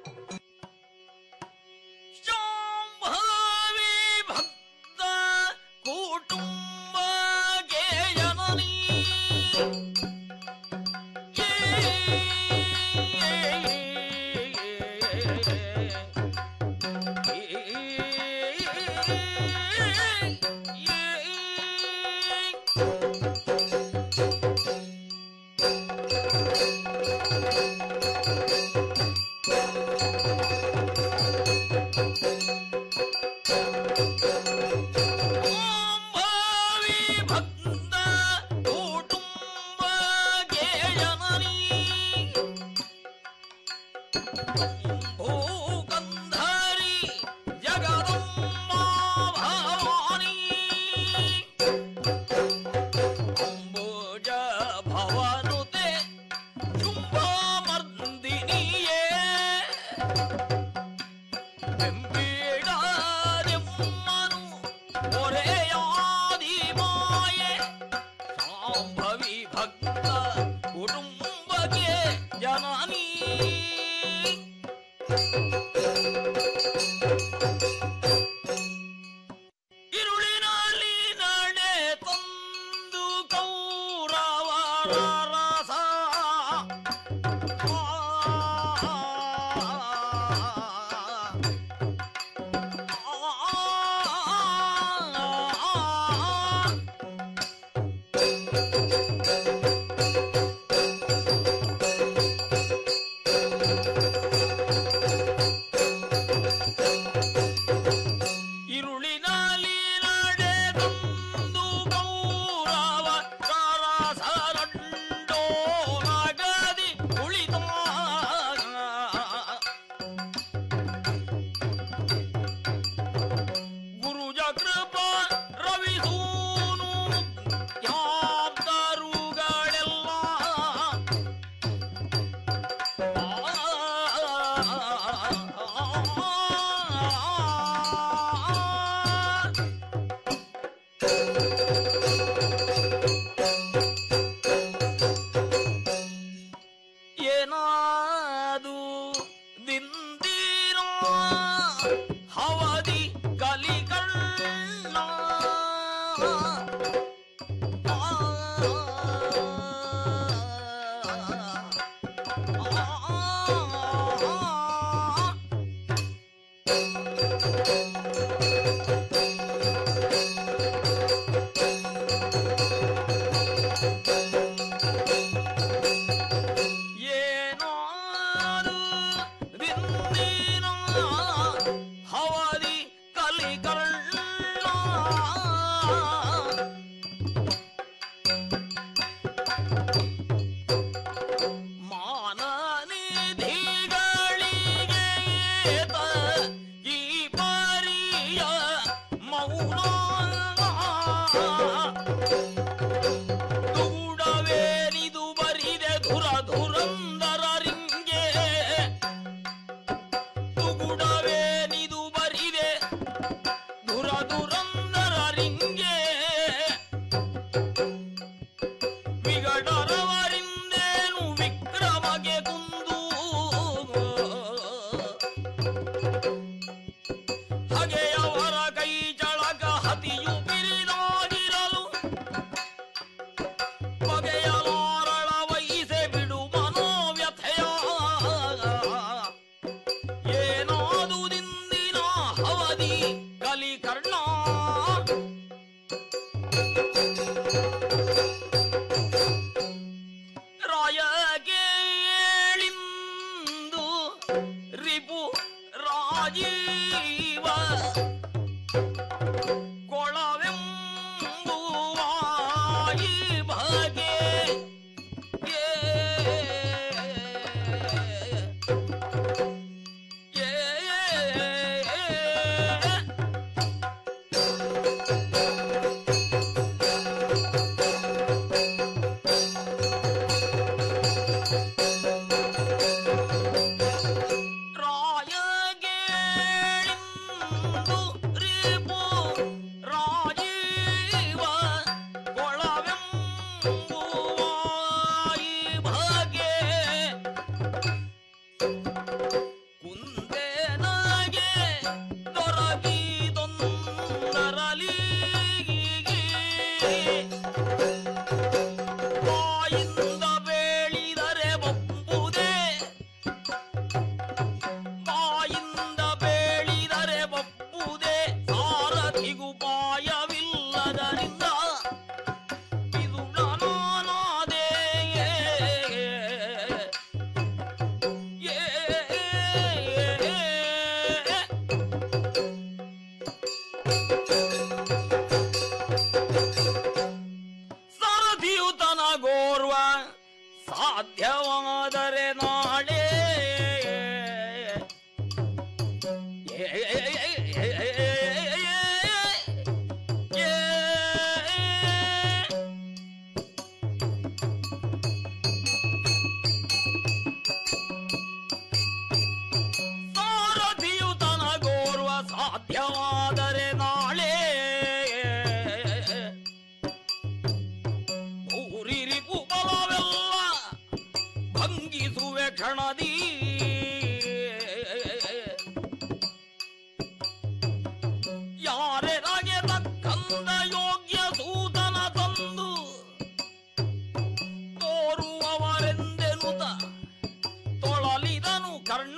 ಹವದಿ ಕಲಿಕಳ್ಳ ಏನಾರು ದಿಂದಿನ ಹವದಿ ಕಲಿಕಳ್ಳ ಮಾನನಿಧಿಗಳಿಗೆ ಏತ ಈ ಪರಿಯ ಮೌನ ದೂಡವೇನಿದು ಬರಿದೆ ಧುರ ಧುರಂದರರಿಂಗೆ ತುಗುಡವೇನಿದು ಬರಿದೆ ಧುರ ಧುರಂದರರಿಂಗೆ ವಿಗಡರವರಿಂದೇನು ವಿಕ್ರಮಗೆ ಕುಂದು ಹಗೆಯವರ ಕೈ ಚಳಕ ಹತಿಯು ಬಿರಿದಾಗಿರಲು ಬಗೆಯಲಾರಳ ವಹಿಸೆ ಬಿಡು ಮನೋವ್ಯಥೆಯ ಏನಾದುದಿಂದಿನ ಅವಧಿ ಕಲಿಕರ್ಣ ರಾಯಗೇಳಿಂದು ರಿಪು ರಾಜೀವ ಕೊಳವೆಂಬುವಾಯಿ ಬಗೆ ರಾಯಗೇಳಿಂದು ರಿಪು ರಾಜೀವ ಕೊಳವೆಂಬುವಾಯಿ ಬಗೆ ಕುಂದೇನಗೆ ದೊರಕಿದೊಂದರಲಿ ಬಾಯಿಂದ ಬೇಳಿದರೆ ಬಪ್ಪುದೇ ಬಾಯಿಂದ ಬೇಳಿದರೆ ಬಪ್ಪುದೇ ಸಾರಥಿಗೂ ಪಾಯವಿಲ್ಲದರಿಂದ ಇದು ನಾನಾದೇ ಸಾರಥಿಯು ತನಗೋರ್ವ ಸಾಧ್ಯವಾದರೆ ನಾಳೆ ಸಾರಥಿಯು ತನಗೋರ್ವ ಸಾಧ್ಯವಾದರೆ ನಾಳೆ ಊರಿರಿಪು ಬಲವೆಲ್ಲ ಭಂಗಿಸುವೆ ಕ್ಷಣದಿ ಯಾರೆರಗೆ ತಕ್ಕಂದ ಯೋಗ್ಯ ಸೂತನ ತಂದು ತೋರುವವರೆಂದೆನುತ ತೊಳಲಿದನು ಕರ್ಣ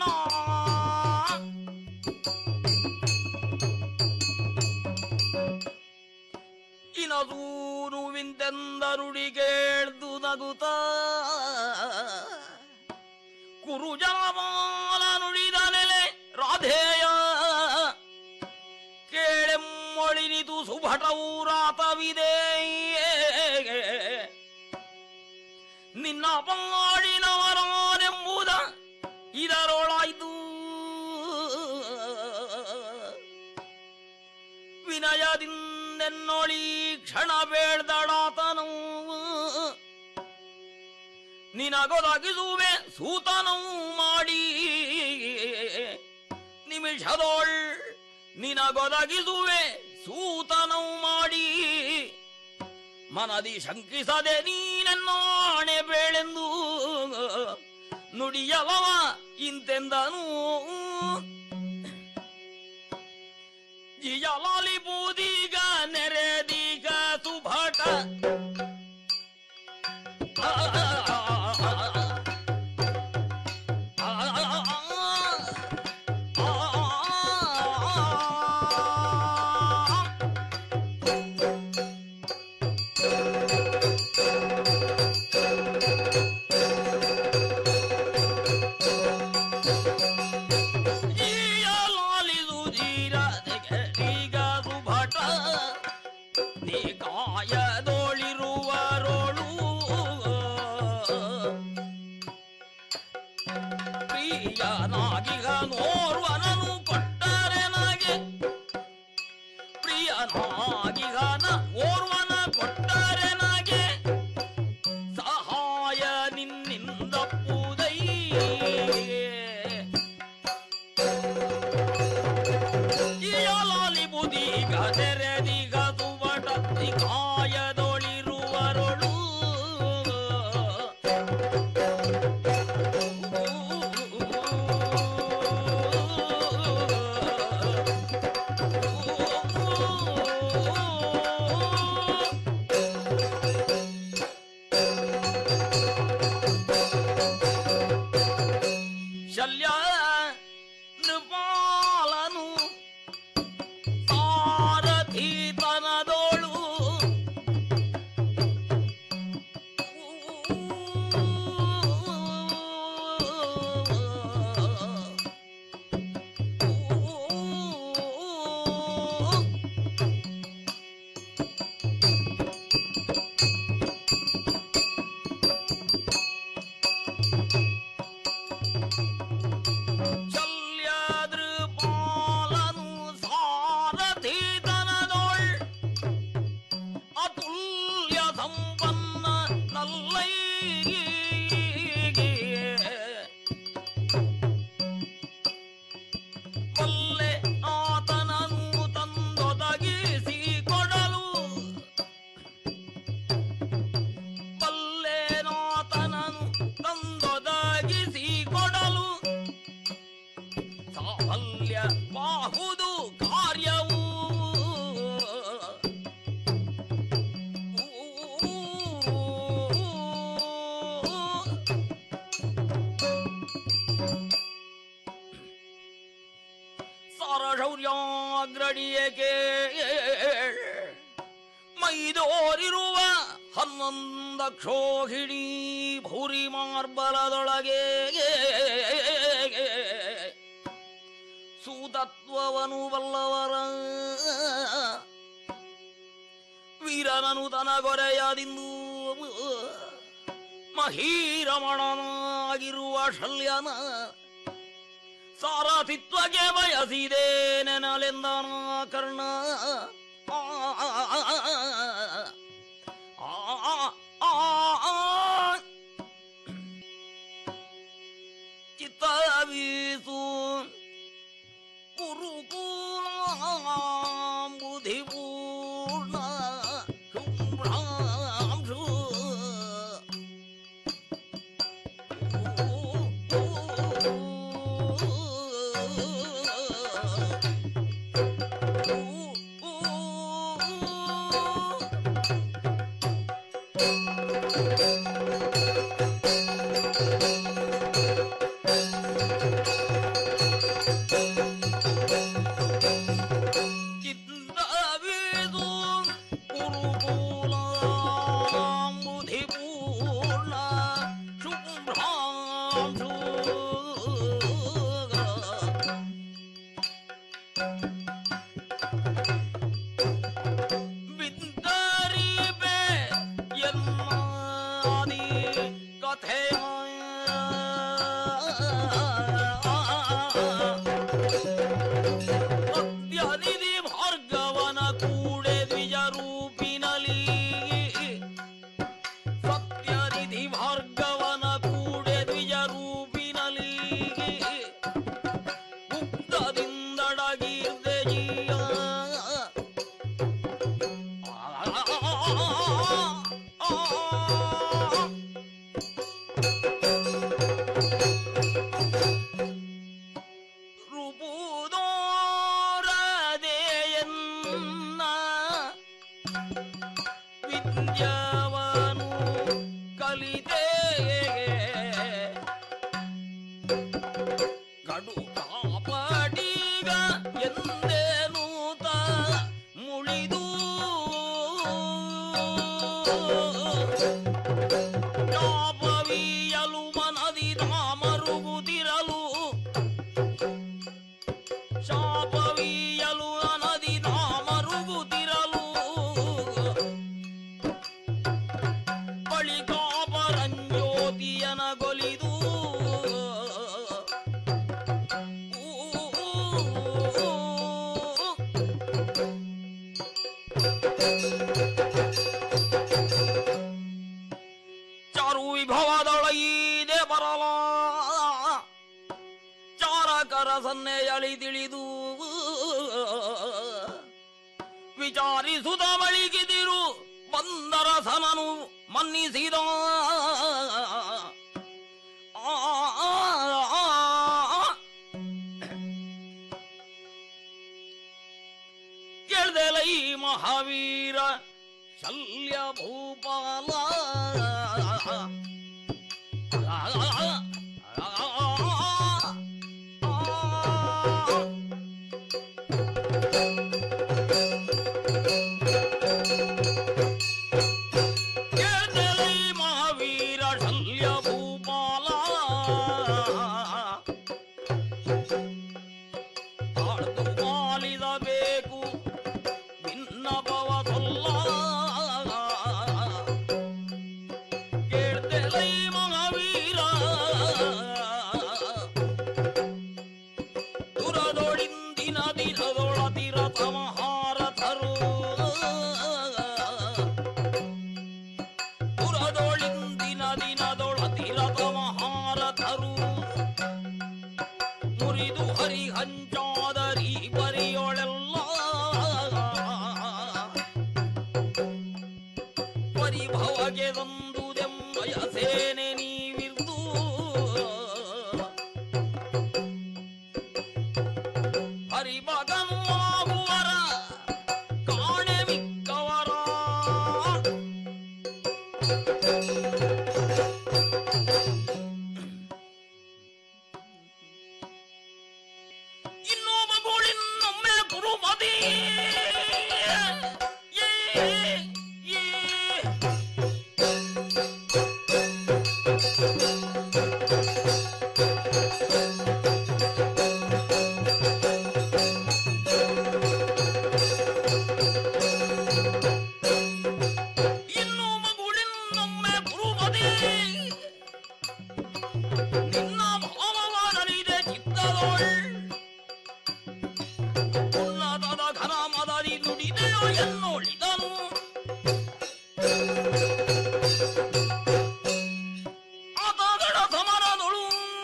ಇನದೂರುವಿಂದೆಂದರುಡಿಗೇಳ್ದು ನಗುತ್ತ ಕುರು ಜನಮಾಲ ನುಡಿದ ನೆಲೆ ರಾಧೇಯ ಕೇಳೆಮ್ಮೊಳಿನಿತು ಸುಭಟವು ರಾತವಿದೆ ನಿನ್ನ ಪಾಡಿನವರಾನೆಂಬುದ ಇದರೊಳಾಯ್ತು ವಿನಯದಿಂದೆನ್ನೊಳಿ ಕ್ಷಣ ಬೇಡ್ದಡಾತನು ನಿನಗೊದಗಿಸುವೆ ಸೂತನವು ಮಾಡಿ ನಿಮಿಷದೊಳ್ ನಿನಗೊದಗಿಸುವೆ ಸೂತನವು ಮಾಡಿ ಮನದಿ ಶಂಕಿಸದೆ ನೀನೆನ್ನಾಣೆ ಬೇಳೆಂದು ನುಡಿಯಲವ ಇಂತೆಂದನು ಆಗಿಗನ ಓರ್ವನ ಕೊಟ್ಟರೆ ನಗೆ ಸಹಾಯ ನಿನ್ನಿಂದ ಪೂದೈ ಇಯಲಾಲಿ ಬುದೀಗ ತೆರೆದಿಗ ಸುವಟ ಕಾಯದೊಳಿರುವರೊಳು ಶಲ್ಯ ನೃಪಾಲನು ಸಾರಥಿತನದೋಳು ಶಲ್ಯದೃಪಾಲನು ಸಾರಥಿತನದೋಳ್ ಅತುಲ್ಯ ಸಂಪನ್ನ ನಲ್ಲೈ ಬಲ್ಲೆ ಆತನನು ತಂದೊದಗಿಸಿ ಕೊಡಲು ಬಲ್ಲೆನಾತನನು ತಂದೊದಗಿಸಿ ಕೊಡಲು ಸಾಫಲ್ಯ ಬಾಹುದು ಕಾರ್ಯವು ಸರಶೌರ್ಯಾಗ್ರಡಿಯಕ್ಕೆ ಮೈದೋರಿರುವ ಹನ್ನೊಂದಕ್ಷೋಹಿಣಿ ಭೂರಿ ಮಾರ್ಬಲದೊಳಗೆ ಸೂತತ್ವವನು ಬಲ್ಲವರ ವೀರನನು ತನಗೊರೆಯದಿಂದು ಮಹೀರಮಣನಾಗಿರುವ ಶಲ್ಯನ ಸಾರಥಿತ್ವಕ್ಕೆ ಬಯಸಿದೆ ನೆನಲೆಂದನ ಕರ್ಣ ಆ, ಆ, ಆ, ಆ, ಆ, ಚಿತ್ತವೀಸು ಕುರುಕುಲಾಂಬುಧಿಪೂರ್ಣ ಶುಭ್ರಾಂಶು ಚಿತ್ತವೀಸು ಕುರುಕುಲಾಂಬುಧಿಪೂರ್ಣ ಶುಭ್ರಾಂಶು ಬಿದ್ದರಿಬೆ ಎನ್ನಾದಿ ಕಥೆಯ ಸತ್ಯನಿಧಿ ಭಾರ್ಗವನ ಕೂಡೆ ದ್ವಿಜ ರೂಪಿನಲಿ ಸತ್ಯನಿಧಿ ಭಾರ್ಗವನ ಕೂಡೆ ದ್ವಿಜ ರೂಪಿನಲಿ ಗುಪ್ತದಿಂದಡಗಿರ್ದೆಜಿಯ ರುಬುದೋರದೆಯನ್ನ ವಿದ್ಯಾವನು ಕಲಿತೆ ಕಡು ಕಾಪಡಿಗ ಎಂದೇನೂತ ಮುಳಿದು ಶಾಪವೀಯಲು ಮನದಿ ಮರುಗುತ್ತಿರಲು ಶಾಪವೀಯಲು ಅನದಿ ಮರುಗುತ್ತಿರಲು ಬಳಿಕಾಪರಂಜ್ಯೋತಿಯನ ಗೊಲಿದು ಸನ್ನೆಯಲಿ ತಿಳಿದು ವಿಚಾರಿಸುತ್ತ ಬಳಿಗಿದಿರು ಬಂದರ ಸನನು ಮನ್ನಿಸಿದ ಆ, ಆ, ಆ, ಆ. ಕೇಳ್ದೆಲೈ ಮಹಾವೀರ ಶಲ್ಯ ಭೂಪಾಲ ಕೇಳ್ದೆಲೈ ಮಹಾವೀರ ಶಲ್ಯ ಭೂಪಾಲ ತಾಳ್ದು ಪಾಲಿಸಬೇಕು ವಿನ್ನಪವ ಸೊಲ್ಲ ಕೇಳ್ತೆಲೈ ಮಹಾವೀರ ದುರದೊಳಿಂದಿನ ದಿನದೊಳದಿರ ಸಮಹಾರಥರು ದುರದೊಳಿಂದಿನ ದಿನದೊಳದಿರ ಸಮಹಾರಥರು ಮುರಿದು ಹರಿಹಂಚಾದರಿ ಬರಿಯೊಳೆಲ್ಲ ಪರಿಭವಗೆ ತಂದುದೆಮ್ಮಯ ಸೇನೆ ನೀವಿರ್ದು ಹರಿಭಗನು ಆಗುವರ ಕಾಣೆ ಮಿಕ್ಕವರ ಇನ್ನೊಬ್ಬ ಗೋಳಿನ್ನೊಮ್ಮೆ ಗುರುಮತಿ ಏ, ಏ. ಇನ್ನೊಬ್ಬ ಗೋಳಿನ್ನೊಮ್ಮೆ ಗುರುಮತಿ ನಿನ್ನ ಭಾವವಾದನಿದೆ ಚಿತ್ತದೋಳ್ ಉನ್ನತದ ಘನ ಮದರಿ ನುಡಿದೆಯೋ ಎನ್ನೋಳಿದನು ಆತಗಳ ಸಮರದೊಳು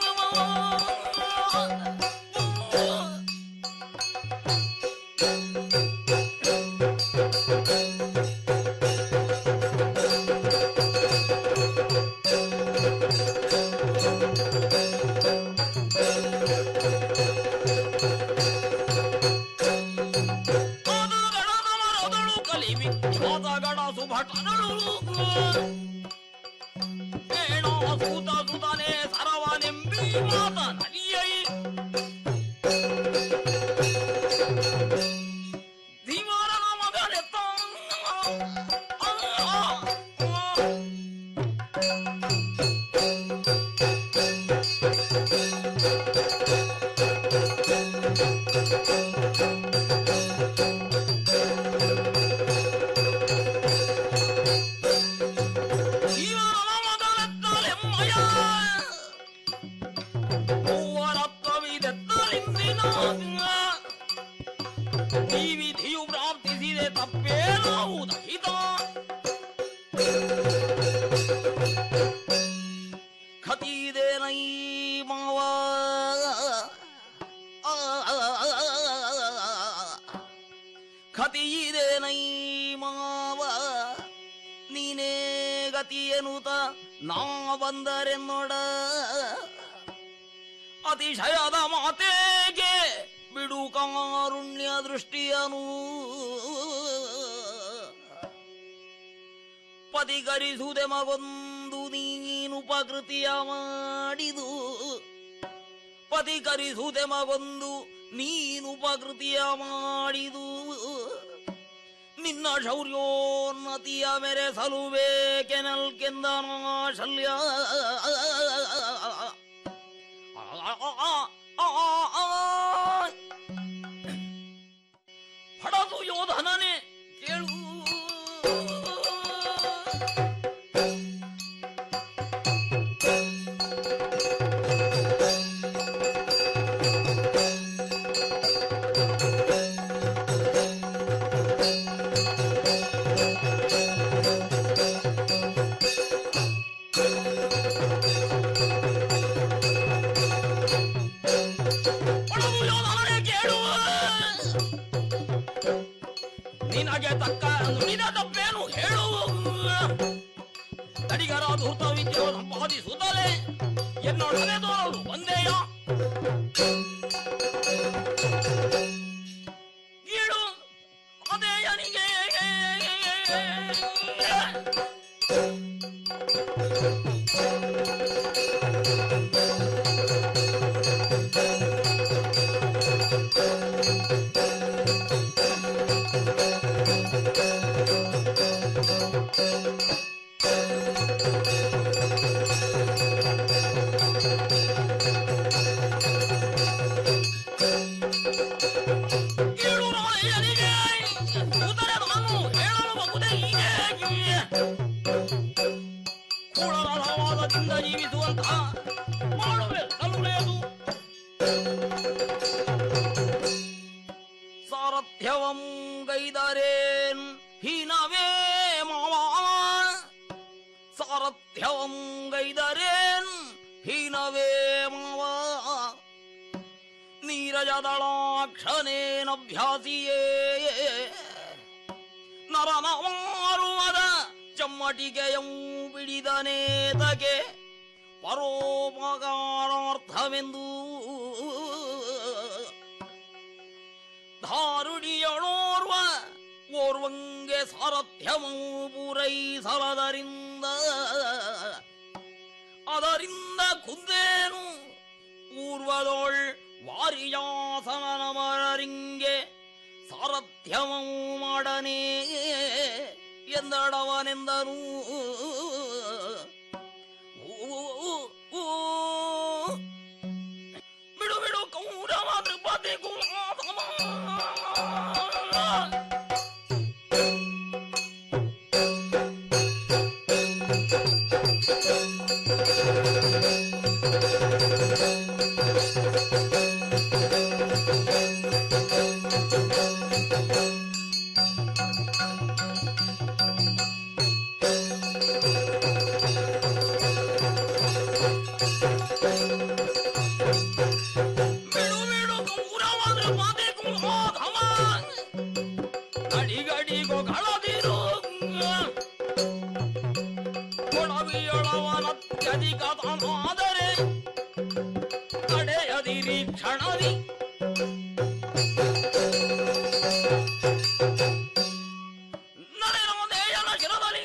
ಮರದಳು ಕಲಿ ವಿಖ್ಯಾತಗಳ ಸುಭಟನಳು ಏನೋ ಸೂತ ಸುತನೆ ಸರವನೆಂಬಿ ಮಾತ ನಲಿಯೈ ಧೀಮರನ ಮಗನೆತ್ತ ಜೀವನದ ಮಗನೆತ್ತಲೆಮ್ಮಯ ಮೂವರತ್ವವಿದೆತ್ತಲಿಂದಿನ ಈ ವಿಧಿಯು ಪ್ರಾರ್ಥಿಸಿದೆ ತಪ್ಪೇನಾವುದಹಿತ ಖತೀದೇನೈ ಮಾವ ಖತೀದೇನೈ ಮಾವ ನೀನೇ ಗತಿಯನುತ ನಾ ಬಂದರೆ ನೋಡ ಅತಿಶಯದ ಮಾತೆಗೆ ಬಿಡು ಕಾರುಣ್ಯ ದೃಷ್ಟಿಯನು ಪದಿಗರಿಸುವುದೆ ಮಗೊಂದು ನೀನುಪಕೃತಿಯ ಮಾಡಿದು ಪದಿಗರಿಸುವುದೆ ಮಗೊಂದು ನೀನುಪಕೃತಿಯ ಮಾಡಿದು ನಿನ್ನ ಶೌರ್ಯೋನ್ನತಿಯ ಮೆರೆಸಲು ಬೇಕೆನಲ್ಕೆಂದನ ಶಲ್ಯ ಹಡದು ಯೋಧನನೇ ಕೇಳು ಒಳಗು ನಿನಗೆ ತಕ್ಕ ನುಡಿದ ತಪ್ಪೇನು ಹೇಳು ತಡಿಗರ ಧೂರ್ತ ವಿದ್ಯೆ ಸಂಪಾದಿಸುತ್ತಲೇ ಎನ್ನೊಡನೆ ತೋರಲು ಬಂದೆಯ ಗೀಳು ಅದೇಯನಿಗೆ ಗೀಳು ರಾಯನಿಗೆ ಕೂತರೆ ನಾನು ಹೇಳಲು ಬಗುದೆ ಹೀಗೆ ಕೂಳರವಾದದಿಂದ ಜೀವಿಸುವಂತ ಮಾಡುವೆ ತಲುಳೆಯದು ಸಾರಥ್ಯವಂ ಗೈದರೇನ್ ಹೀನವೇ ಮಾವ ಸಾರಥ್ಯವಂ ಗೈದರೇನ್ ಹೀನವೇ ಮಾವ ನೀರಜದಳಾಕ್ಷನೇನಭ್ಯಾಸಿಯೇ ನರನ ಮಾರುವದ ಚಮ್ಮಟಿಗೆಯಂ ಬಿಡಿದನೇತಗೆ ಪರೋಪಕಾರಾರ್ಥವೆಂದು ಧಾರುಣಿಯಳೋರ್ವ ಓರ್ವಂಗೆ ಸಾರಥ್ಯಮೂ ಪೂರೈಸಲದರಿಂದ ಅದರಿಂದ ಕುಂದೇನು ಪೂರ್ವದೋಳ್ ವಾರಿಯಾಸನ ಮರರಿಂಗೆ ಸಾರಥ್ಯವೂ ಮಾಡನೇ ಎಂದಡವನೆಂದನು ಊ, ಬಿಡು ಬಿಡು ಕೌರವ ನೃಪತಿ ಕುಲಾಧಮ ಬಿಡು ಬಿಡು ಕೌರವ ನೃಪತಿ ಕುಲಾಧಮ ಗಡಿಗಡಿಗೋ ಗಳದಿರು ಕೊಡವಿಯೊಳವನತ್ಯಧಿಕ ತನಾದರೆ ತಡೆಯದಿರಿ ಕ್ಷಣದಿ ನಡೆರೋದೇಯನ ಶಿರದಲ್ಲಿ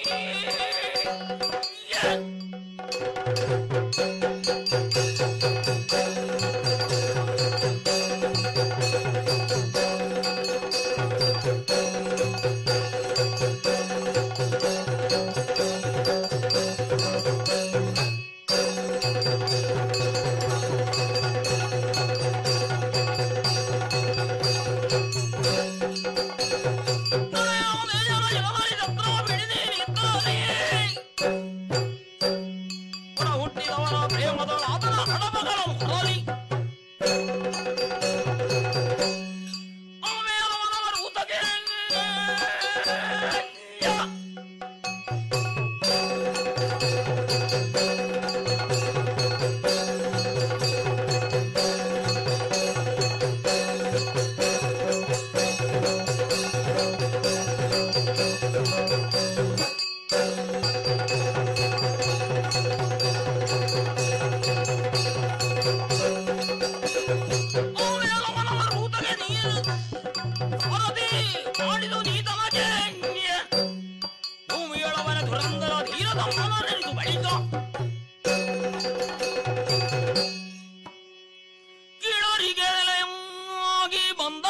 ಪುರ ಹುಟ್ಟಿದವರ ಪ್ರೇಮದ ಆತನ ಹಡಬಗಳ ಹೊರಲಿ ಆಮೇಲವನವರ ಊತಕ್ಕೆ ಆಮೇಲವನವರ ಊತಕ್ಕೆ ನೀರು ಹೊರದಿ ಮಾಡಿದು ನೀತನಗೆ ಭೂಮಿಯೊಳವನ ದುರಂದರ ಧೀರದ ಮನರೆಂದು ಬಳಿಕ ಗಿಡರಿಗೆ ಆಗಿ ಬಂದ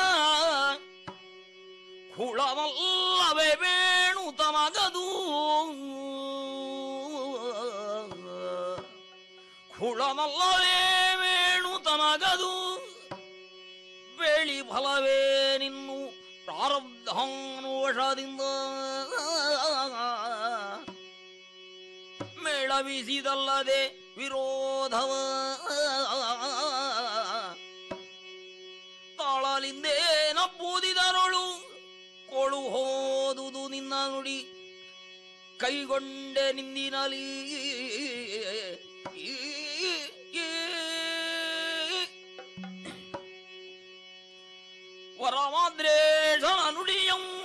ಹುಳವಲ್ಲವೇ ವೇಣು ತಮಗದು ಹುಳವಲ್ಲವೇ ವೇಣು ತಮಗದು ಬೆಳಿ ಫಲವೇ ನಿನ್ನು ಪ್ರಾರಬ್ಧಾನುವಶದಿಂದ ಮೇಳವಿಸಿದಲ್ಲದೆ ವಿರೋಧವ ತಾಳಲಿಂದೇ ನಪ್ಪೂದಿದರೊಳು ಕೊಳು ಹೋದುದು ನಿನ್ನ ನುಡಿ ಕೈಗೊಂಡೆ ನಿಂದಿನಲಿ ವರಮಾದ್ರೇಶನ ನುಡಿಯಂ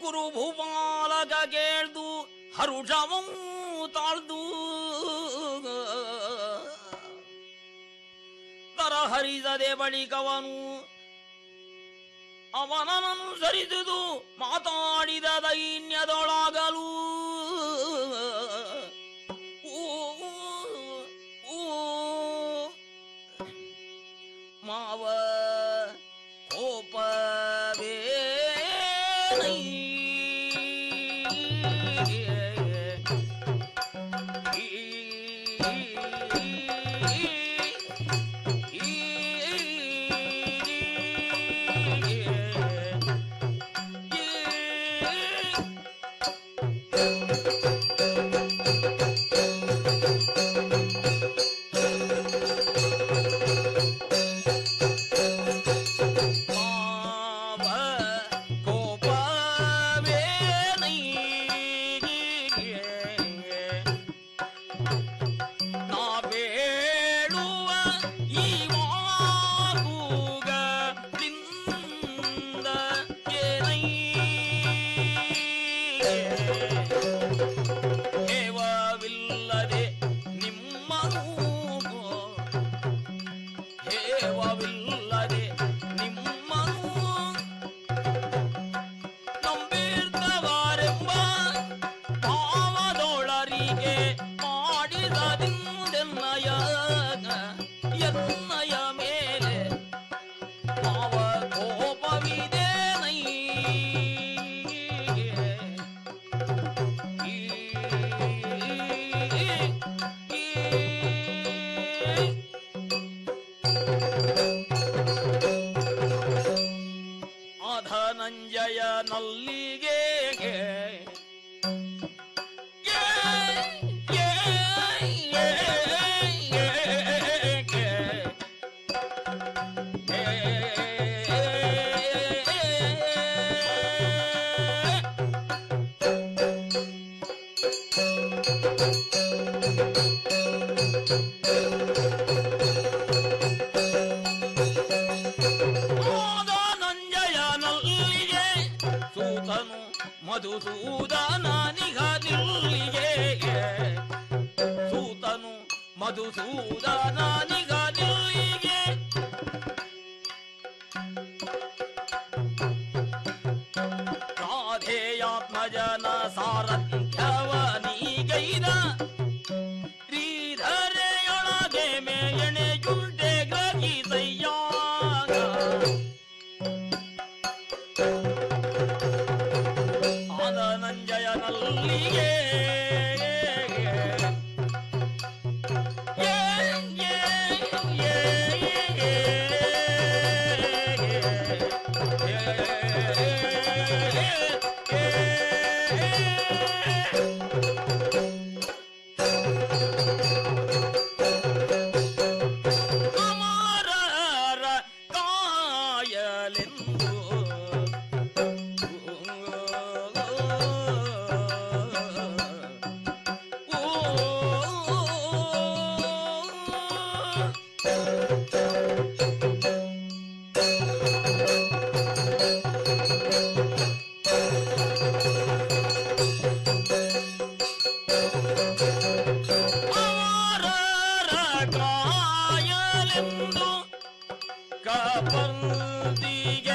ಗುರು ಭೂಪಾಲಕ ಕೇಳ್ದು ಹರುಷವೂ ತಾಳ್ದು ತರಹರಿಸದೆ ಬಳಿಕವನು ಅವನನುಸರಿದುದು ಮಾತಾಡಿದ ದೈನ್ಯದೊಳಗಲು ಊ, ಊ, ಮಾವ ಕೋಪವೇ ನಾ ಬೇಡುವ ಈ ವಾಗುಗಳಿಂದ ಏನೈ ಹೇವವಿಲ್ಲದೆ ನಿಮ್ಮನು ಹೇವವಿಲ್ಲದೆ ನಿಮ್ಮನು ನಂಬಿರ್ತವಾರೆಂಬ ಭಾವದೊಳರಿಗೆ ಮಾಡಿದದಿಂದೆನ್ನಯ ಎನ್ನಯ ಮೇಲೆ ಭಾವ ಕೋಪವಿದೆ ನೈ ಅಧನಂಜಯ ನಲ್ಲಿಗೆ ನಂಜಯ ನಲ್ಲಿಗೆ ಸೂತನು ಮಧುಸೂದನ ನಿಘನಿಲ್ಲಿಗೆ ಸೂತನು ಮಧುಸೂದನ ನಿಘನಿಲ್ಲಿಗೆ ರಾಧೇಯಾತ್ಮಜನ ಸಾರಥ್ಯವನೀಗೈದ ಶ್ರೀಧರೆಯೊಳಗೆ ಮೇಯಣೆಯುಂಟೆ ಗ್ರಹಿಸಯ್ಯಾಗ ಆನಂಜಯ ನಲ್ಲಿಗೆ ಅಮರರ ಕಾಯಲೆಂದು ಕಾಯಲೆಂದು ಕಪಂದಿಗೆ